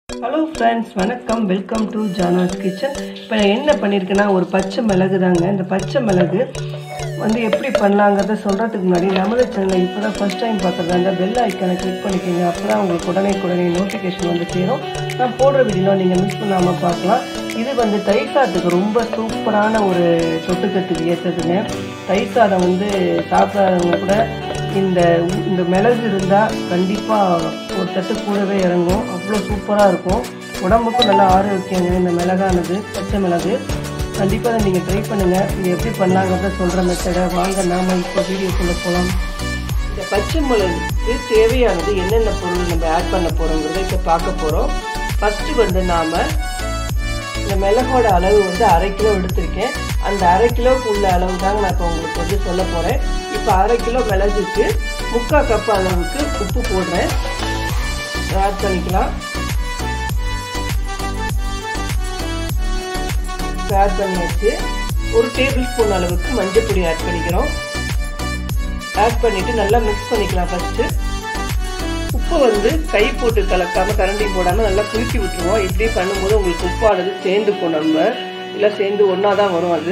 hello friends வணக்கம் welcome to Jana's kitchen இப்போ நான் என்ன பண்ணியிருக்கேன்னா ஒரு பச்சை மிளகு தாங்க இந்த பச்சை மிளகு வந்து எப்படி பண்ணலாங்கிறத சொல்கிறதுக்கு முன்னாடி நமது சேனலை இப்போ தான் ஃபஸ்ட் டைம் பார்க்குறதா இருந்தால் பெல் ஐக்கானை கிளிக் பண்ணிக்கோங்க அப்போ தான் உங்களுக்கு உடனே உடனே நோட்டிஃபிகேஷன் வந்து சேரும் நான் போடுற வீடியோ நீங்கள் மிஸ் பண்ணாமல் பார்க்கலாம் இது வந்து தயிர் சாதத்துக்கு ரொம்ப சூப்பரான ஒரு தொட்டுக்கத்துக்கு ஏற்றதுங்க தயிர் சாதம் வந்து சாப்பிடாதவங்க கூட இந்த இந்த மிளகு இருந்தால் கண்டிப்பாக ஒரு தட்டு கூடவே இறங்கும் அவ்வளோ சூப்பராக இருக்கும் உடம்புக்கும் நல்லா ஆரோக்கியங்க இந்த மிளகானது பச்சை மிளகு கண்டிப்பாக அதை நீங்கள் ட்ரை பண்ணுங்கள் இது எப்படி பண்ணலாங்கிறத சொல்கிற மெத்தடை வாங்க நாம் இப்போ வீடியோக்குள்ளே போகலாம் இந்த பச்சை மிளகுக்கு தேவையானது என்னென்ன பொருள் நம்ம ஆட் பண்ண போகிறோங்கிறத இப்போ பார்க்க போகிறோம் ஃபஸ்ட்டு வந்து நாம் இந்த மிளகோட அளவு வந்து அரை கிலோ எடுத்திருக்கேன் அந்த அரை கிலோவுக்கு உள்ள அளவு தாங்க நான் இப்போ உங்களுக்கு வந்து சொல்ல போகிறேன் இப்போ அரை கிலோ மிளகுக்கு முக்கால் கப் அளவுக்கு உப்பு போடுறேன் ஆட் பண்ணிக்கலாம் ஆட் பண்ணியாச்சு ஒரு டேபிள் ஸ்பூன் அளவுக்கு மஞ்சள் பொடி ஆட் பண்ணிக்கிறோம் ஆட் பண்ணிவிட்டு நல்லா மிக்ஸ் பண்ணிக்கலாம் ஃபஸ்ட்டு உப்பு வந்து கை போட்டு கலக்காம கரண்டி போடாமல் நல்லா குலுக்கி விட்டுருவோம் இப்படி பண்ணும்போது உங்களுக்கு உப்பானது சேர்ந்துக்கும் நம்ம இல்லை சேர்ந்து ஒன்றா தான் வரும் அது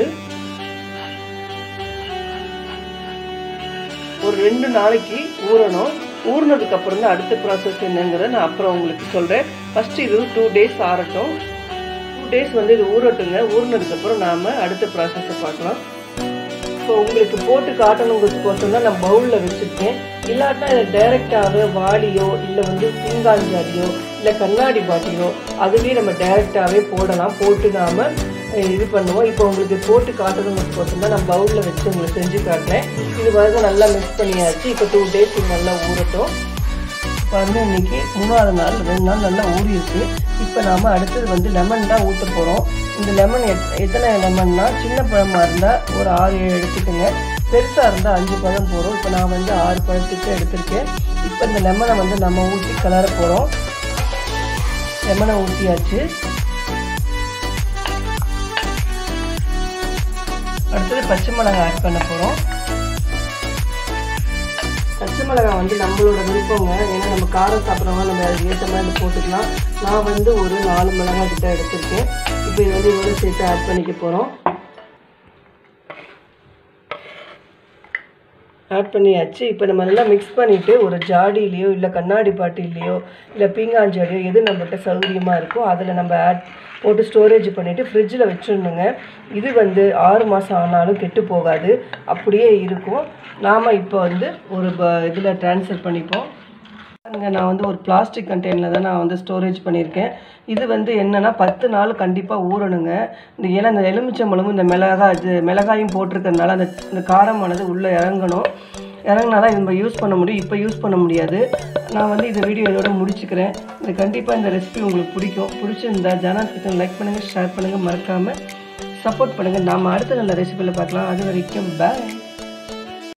ஒரு ரெண்டு நாளைக்கு ஊறணும் ஊறினதுக்கு அப்புறம் தான் அடுத்த ப்ராசஸ் என்னங்கிறத நான் அப்புறம் உங்களுக்கு சொல்கிறேன் ஃபர்ஸ்ட் இது டூ டேஸ் ஆறட்டும் டூ டேஸ் வந்து இது ஊறட்டுங்க ஊறினதுக்கப்புறம் நாம் அடுத்த ப்ராசஸை பார்க்கலாம் ஸோ உங்களுக்கு போட்டு காட்டணுங்கிறதுக்கோசம் தான் நான் பவுலில் வச்சுருக்கேன் இல்லாட்டா இதை டைரெக்டாகவே வாளியோ இல்லை வந்து பிங்காஞ்சாலியோ இல்லை கண்ணாடி பாட்டிலோ அதுலேயே நம்ம டைரெக்டாகவே போடலாம் போட்டு நாம் இது பண்ணுவோம் இப்போ உங்களுக்கு போட்டு காட்டணுங்கிறதுக்கோசம் தான் நான் பவுலில் வச்சு உங்களுக்கு செஞ்சு காட்டுறேன் இது வரைக்கும் நல்லா மிக்ஸ் பண்ணியாச்சு இப்போ டூ டேஸ் இது நல்லா ஊறட்டும் இப்போ வந்து இன்னைக்கு மூணாவது நாள் ரெண்டு நாள் நல்லா ஊறி இருக்கு இப்போ நாம் அடுத்தது வந்து லெமன் தான் ஊற்ற போகிறோம் இந்த லெமன் எத் எத்தனை லெமன்னா சின்ன பழமாக இருந்தால் ஒரு ஆறு ஏழு எடுத்துக்கோங்க பெருசாக இருந்தால் அஞ்சு பழம் போகிறோம் இப்போ நான் வந்து ஆறு பழத்துக்கு எடுத்திருக்கேன் இப்போ இந்த லெமனை வந்து நம்ம ஊற்றி கலர போகிறோம் லெமனை ஊற்றியாச்சு அடுத்தது பச்சை மிளகாய் ஆட் பண்ண போகிறோம் பச்சை மிளகாய் வந்து நம்மளோட விருப்பங்க ஏன்னா நம்ம காரம் சாப்பிட்றவங்க நம்ம அதுக்கு ஏற்ற மாதிரி போட்டுக்கலாம் நான் வந்து ஒரு நாலு மிளகாய் கிட்ட எடுத்திருக்கேன் இப்போ இது வந்து இதோட சேர்த்து ஆட் பண்ணிக்க போகிறோம் ஆட் பண்ணியாச்சு இப்போ நம்ம நல்லா மிக்ஸ் பண்ணிவிட்டு ஒரு ஜாடியிலையோ இல்லை கண்ணாடி பாட்டிலையோ இல்லை பீங்காஞ்சாடியோ எது நம்மகிட்ட சௌகரியமாக இருக்கோ அதில் நம்ம ஆட் போட்டு ஸ்டோரேஜ் பண்ணிவிட்டு ஃப்ரிட்ஜில் வச்சுருணுங்க இது வந்து ஆறு மாதம் ஆனாலும் கெட்டு போகாது அப்படியே இருக்கும் நாம் இப்போ வந்து ஒரு இதில் ட்ரான்ஸ்ஃபர் பண்ணிப்போம் பாருங்க நான் வந்து ஒரு பிளாஸ்டிக் கண்டெய்னரில் தான் நான் வந்து ஸ்டோரேஜ் பண்ணியிருக்கேன் இது வந்து என்னென்னா பத்து நாள் கண்டிப்பாக ஊறணுங்க இந்த ஏன்னா இந்த எலுமிச்சம்பழமும் இந்த மிளகாய் இது மிளகாயும் போட்டிருக்கறனால அந்த இந்த காரமானது உள்ளே இறங்கணும் இறங்கினா தான் நம்ம யூஸ் பண்ண முடியும் இப்போ யூஸ் பண்ண முடியாது நான் வந்து இந்த வீடியோ இதோட முடிச்சுக்கிறேன் இது கண்டிப்பாக இந்த ரெசிபி உங்களுக்கு பிடிக்கும் பிடிச்சிருந்தா ஜானாஸ் கிச்சன் லைக் பண்ணுங்கள் ஷேர் பண்ணுங்கள் மறக்காமல் சப்போர்ட் பண்ணுங்கள் நாம் அடுத்த நல்ல ரெசிபியில் பார்க்கலாம் அது வரைக்கும் பாய்